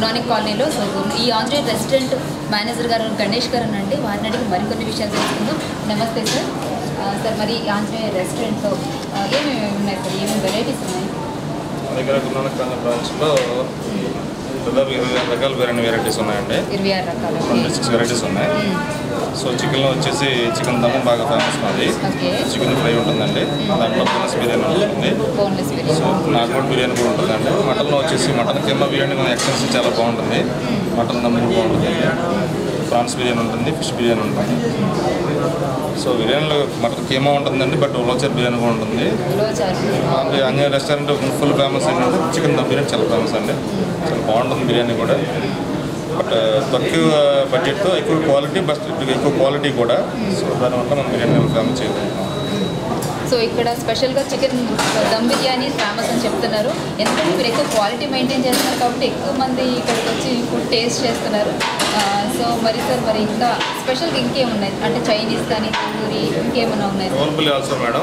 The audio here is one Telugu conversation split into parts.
గురునానక్ కాలనీలో సో గురు- ఈ ఆంధ్రే రెస్టారెంట్ మేనేజర్ గారు గణేష్ గారు అని అంటే వారిని అడిగి మరికొన్ని విషయాలు తెలుసుకుందాం నమస్తే సార్ ఆ, సార్ మరి ఈ ఆంధ్రే రెస్టారెంట్లో ఆ, ఏమేమి ఉన్నాయి సార్ ఏమేమి వెరైటీస్ ఉన్నాయి మా దగ్గర గురునానక్ కాలనీ బ్రాంచ్లో దాదాపు ఇరవై ఐదు రకాల బిర్యానీ వెరైటీస్ ఉన్నాయండి ఇరవై ఆరు రకాలు ట్వంటీ సిక్స్ వెరైటీస్ ఉన్నాయి సో చికెన్లో వచ్చేసి చికెన్ దమ్ బాగా ఫేమస్ మాది ఓకే చికెన్ ఫ్రై ఉంటుందండి దాంట్లో బోనస్ బిర్యానీ ఉంటుంది బోన్లెస్ సో బిర్యానీ నాటుకోడి బిర్యానీ కూడా ఉంటుందండి మటన్లో వచ్చేసి మటన్ కింద బిర్యానీ మన ఎక్స్పెన్స్ చాలా బాగుంటుంది మటన్ దమ్ కూడా బాగుంటుంది ప్రాన్స్ బిర్యానీ ఉంటుంది ఫిష్ బిర్యానీ ఉంటుంది సో బిర్యానీలో మటన్ కీమా ఉంటుందండి బట్ ఉలవచారు బిర్యానీ కూడా ఉంటుంది లో చార్జ్ అంటే అన్ని రెస్టారెంట్ ఫుల్ ఫేమస్ ఏంటంటే చికెన్ దమ్ బిర్యానీ చాలా ఫేమస్ అండి చాలా బాగుంటుంది బిర్యానీ కూడా బట్ తక్కువ బడ్జెట్తో ఎక్కువ క్వాలిటీ బట్ ఎక్కువ క్వాలిటీ కూడా సో దానివల్ల మనం బిర్యానీ ఫేమస్ చేయగలుగుతాం సో ఇక్కడ స్పెషల్గా చికెన్ దమ్ బిర్యానీ ఫేమస్ అని చెప్తున్నారు ఎందుకంటే మీరు ఎక్కువ క్వాలిటీ మెయింటైన్ చేస్తున్నారు కాబట్టి ఎక్కువ మంది ఇక్కడికి వచ్చి ఫుడ్ టేస్ట్ చేస్తున్నారు ఆ, సో మరి సార్ మరి ఇంకా స్పెషల్గా ఇంకేమున్నాయి అంటే చైనీస్ కానీ తందూరి ఇంకేమైనా ఉన్నాయి available also madam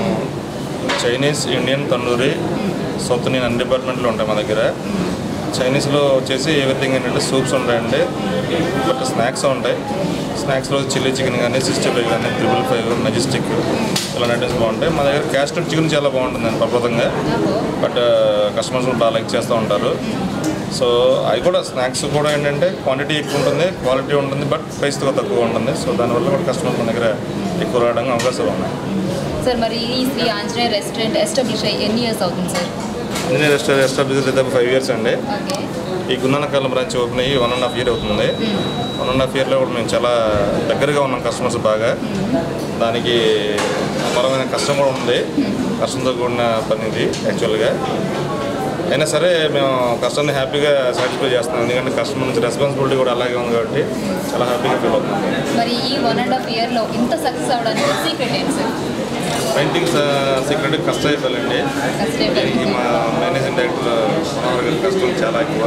Chinese Indian tandoori south Indian అన్ని డిపార్ట్మెంట్లు ఉంటాయి మా దగ్గర చైనీస్లో వచ్చేసి ఎవ్రీథింగ్ ఏంటంటే సూప్స్ ఉంటాయండి బట్ స్నాక్స్ ఉంటాయి స్నాక్స్లో చిల్లీ చికెన్ కానీ సిక్స్టీ ఫైవ్ కానీ త్రిబుల్ ఫైవ్ మెజెస్టిక్ ఇలాంటి ఐటమ్స్ బాగుంటాయి మా దగ్గర క్యాస్టర్డ్ చికెన్ చాలా బాగుంటుందండి పర్వతంగా నాకు బట్ కస్టమర్స్ కూడా బాగా లైక్ చేస్తూ ఉంటారు సో అవి కూడా స్నాక్స్ కూడా ఏంటంటే క్వాంటిటీ ఎక్కువ ఉంటుంది క్వాలిటీ ఉంటుంది బట్ ప్రైస్ తక్కువ ఉంటుంది సో దానివల్ల కూడా కస్టమర్స్ మన దగ్గర ఎక్కువ రావడానికి అవకాశాలు ఉన్నాయి సార్ మరి ఈ శ్రీ ఆంజనేయ రెస్టారెంట్ ఎస్టాబ్లిష్ అయ్యి ఎన్ని ఇయర్స్ అవుతుంది సార్ అన్ని రెస్టారెంట్ ఎస్టాబ్లిష్ దాదాపు ఫైవ్ ఇయర్స్ అండి ఓకే ఈ గుందనకాలం బ్రాంచ్ ఓపెన్ అయ్యి వన్ అండ్ హాఫ్ ఇయర్ అవుతుంది వన్ అండ్ హాఫ్ ఇయర్లో కూడా మేము చాలా దగ్గరగా ఉన్నాం కస్టమర్స్ బాగా దానికి పరమైన కష్టం కూడా ఉంది కష్టంతో కూడిన పని ఇది యాక్చువల్గా అయినా సరే మేము కస్టమర్ని హ్యాపీగా సాటిస్ఫై చేస్తున్నాం ఎందుకంటే కస్టమర్ నుంచి రెస్పాన్సిబిలిటీ కూడా అలాగే ఉంది కాబట్టి చాలా హ్యాపీగా ఫీల్ అవుతున్నాం మరి ఈ వన్ అండ్ హాఫ్ ఇయర్లో ఇంత సక్సెస్ అవడానికి సీక్రెట్ ఏంటి సార్ పెయింటింగ్ సీక్రెట్ కష్టమైపోయాలండి కష్టం దీనికి మా మేనేజింగ్ డైరెక్టర్ మనోహర్ గారి కష్టం చాలా ఎక్కువ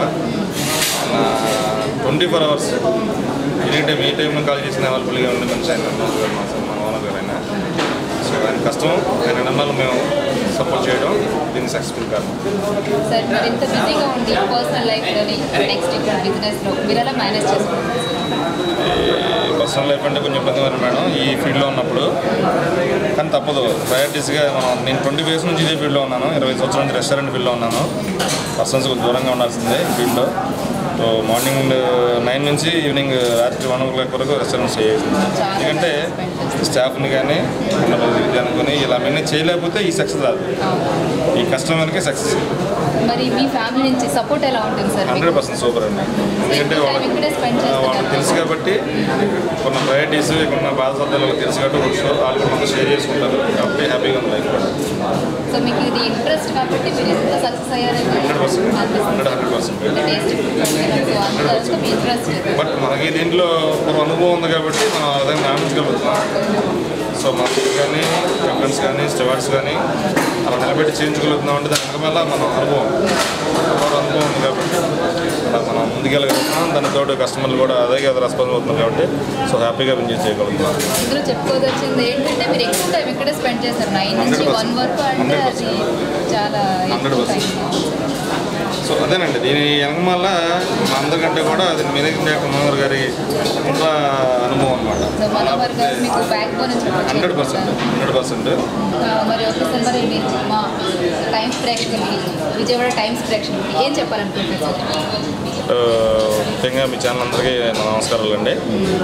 twenty four hours any time ఏ టైంలో కాల్ చేసిన అవైలబుల్గా ఉండే మనిషి ఆయన మనోహర్ గారు మా సార్ మన ఓనర్ గారు ఆయన సో ఆయన కష్టం ఆయన నమ్మలు మేము సపోర్ట్ చేయడం దీన్ని సక్సెస్ఫుల్ కారణం సార్ మరి ఇంత బిజీగా ఉండి పర్సనల్ లైఫ్లోని నెక్స్ట్ ఇక్కడ బిజినెస్లో మీరు ఎలా మేనేజ్ చేసుకుంటారు పర్సనల్ లైఫ్ అంటే కొంచెం ఇబ్బంది మరి మేడం ఈ ఫీల్డ్లో ఉన్నప్పుడు కానీ తప్పదు ప్రయారిటీస్గా మనం నేను ట్వంటీ ఇయర్స్ నుంచి ఇదే ఫీల్డ్లో ఉన్నాను ఇరవై సంవత్సరాల నుంచి రెస్టారెంట్ ఫీల్డ్లో ఉన్నాను పర్సన్స్ కొంచెం దూరంగా ఉండాల్సిందే ఫీల్డ్లో సో మార్నింగ్ నైన్ నుంచి ఈవినింగ్ రాత్రి వన్ ఓ క్లాక్ వరకు రెస్టారెంట్ చేయాల్సింది ఎందుకంటే స్టాఫ్ని కానీ ఉన్న ఇది అనుకుని ఇలా మేనేజ్ చేయలేకపోతే ఈ సక్సెస్ రాదు ఈ కస్టమర్కి సక్సెస్ మరి మీ ఫ్యామిలీ నుంచి సపోర్ట్ ఎలా ఉంటుంది సార్ మీకు? హండ్రెడ్ పర్సెంట్ సూపర్ అండి ఎందుకంటే ఎక్కువ time వాళ్ళకి ఇక్కడే spend ఆ, వాళ్ళకి చేస్తున్నారు. తెలుసు కాబట్టి కొన్ని ప్రయారిటీస్ కొన్ని బాధపడ్డాలు వాళ్ళకి తెలుసు కాబట్టి వాళ్ళు షో- వాళ్ళు కూడా మనతో షేర్ చేసుకుంటారు కాబట్టి హ్యాపీగా ఉంది లైఫ్ సో మీకు ఇది ఇంట్రెస్ట్ కాబట్టి మీరు ఎంత సక్సెస్ అయ్యారని హండ్రెడ్ పర్సెంట్ హండ్రెడ్ అనిపిస్తుంది హండ్రెడ్ పర్సెంట్ టేస్ట్ సో అంతవరకు మీ ఇంట్రెస్ట్ బట్ మనకి దీంట్లో ఒక అనుభవం ఉంది కాబట్టి మనం అదే మేనేజ్గలుగుతున్నాం సో మా కానీ కెప్టెన్స్ కానీ స్టెవార్డ్స్ కానీ అలా నిలబెట్టి చేయించగలుగుతున్నాం అంటే దాని వల్ల మనం అనుభవం ఒక అనుభవం ఉంది కాబట్టి అలా మనం ముందుకెళ్ళగలుగుతున్నాం దాని తోడు కస్టమర్లు కూడా అదే కదా రెస్పాన్స్ అవుతున్నారు కాబట్టి సో హ్యాపీగా పనిచేసి చేయగలుగుతున్నాం ఇందులో చెప్పుకోదొచ్చింది ఏంటంటే మీరు ఎక్కువ టైం ఇక్కడే స్పెండ్ చేస్తారు నైన్ నుంచి 100%. వన్ వరకు అంటే అది చాలా ఎక్కువ 100%. టైం సో అదేనండి దీని వెనకమల్ల మా అందరికంటే కూడా అది మేనేజింగ్ డైరెక్టర్ మనోహర్ గారి కొంత అనుభవం అనమాట సో మనోహర్ గారు మీకు బ్యాక్ బోన్ అని హండ్రెడ్ పర్సెంట్ చెప్పచ్చు హండ్రెడ్ పర్సెంట్ మరి ఒకసారి మరి మీరు మా టైమ్స్ ప్రేక్షకులకి విజయవాడ టైమ్స్ ప్రేక్షకులకి ఏం చెప్పాలనుకుంటున్నారు సార్ ముఖ్యంగా మీ ఛానల్ అందరికీ నా నమస్కారాలు అండి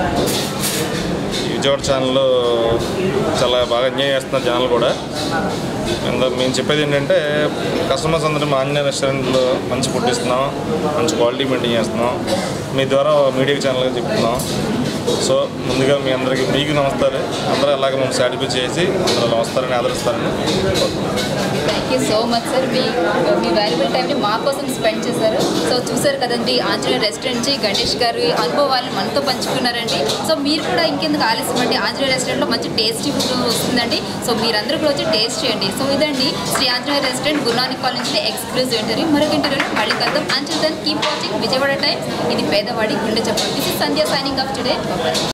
ఈ విజయవాడ ఛానల్లో చాలా బాగా ఎంజాయ్ చేస్తున్నారు జనాలు కూడా ఇందా- మేము చెప్పేది ఏంటంటే కస్టమర్స్ అందరూ మా ఆంజనేయ రెస్టారెంట్లో మంచి ఫుడ్ ఇస్తున్నాం మంచి క్వాలిటీ మెయింటైన్ చేస్తున్నాం మీ ద్వారా మీడియా ఛానల్గా చెప్తున్నాం సో ముందుగా మీ అందరికీ మీకు నమస్తారు అందరూ అలాగే మమ్మల్ని సాటిస్ఫై చేసి అందరూ వస్తారని ఆదరిస్తారని కోరుకుంటున్నాను. Thank you so much sir మీ మీ వాల్యుబుల్ టైంని మా కోసం స్పెండ్ చేశారు సో చూసారు కదండి ఆంజనేయ రెస్టారెంట్ నుంచి గణేష్ గారి అనుభవాలు మనతో పంచుకున్నారండి సో మీరు కూడా ఇంకెందుకు ఆలస్యం అండి ఆంజనేయ రెస్టారెంట్లో మంచి టేస్టీ ఫుడ్ వస్తుందండి సో మీరందరూ కూడా వచ్చి టేస్ట్ చేయండి సో ఇదండి శ్రీ ఆంజనేయ రెస్టారెంట్ గురునానక్ కాలేజ్ నుంచి ఎక్స్క్లూజివ్ ఇంటర్వ్యూ మరొక ఇంటర్వ్యూలో మళ్ళీ కలుద్దాం until then keep watching Vijayawada Times ఇది పేదవాడి గుండె చెప్పండి this is Sandhya signing off today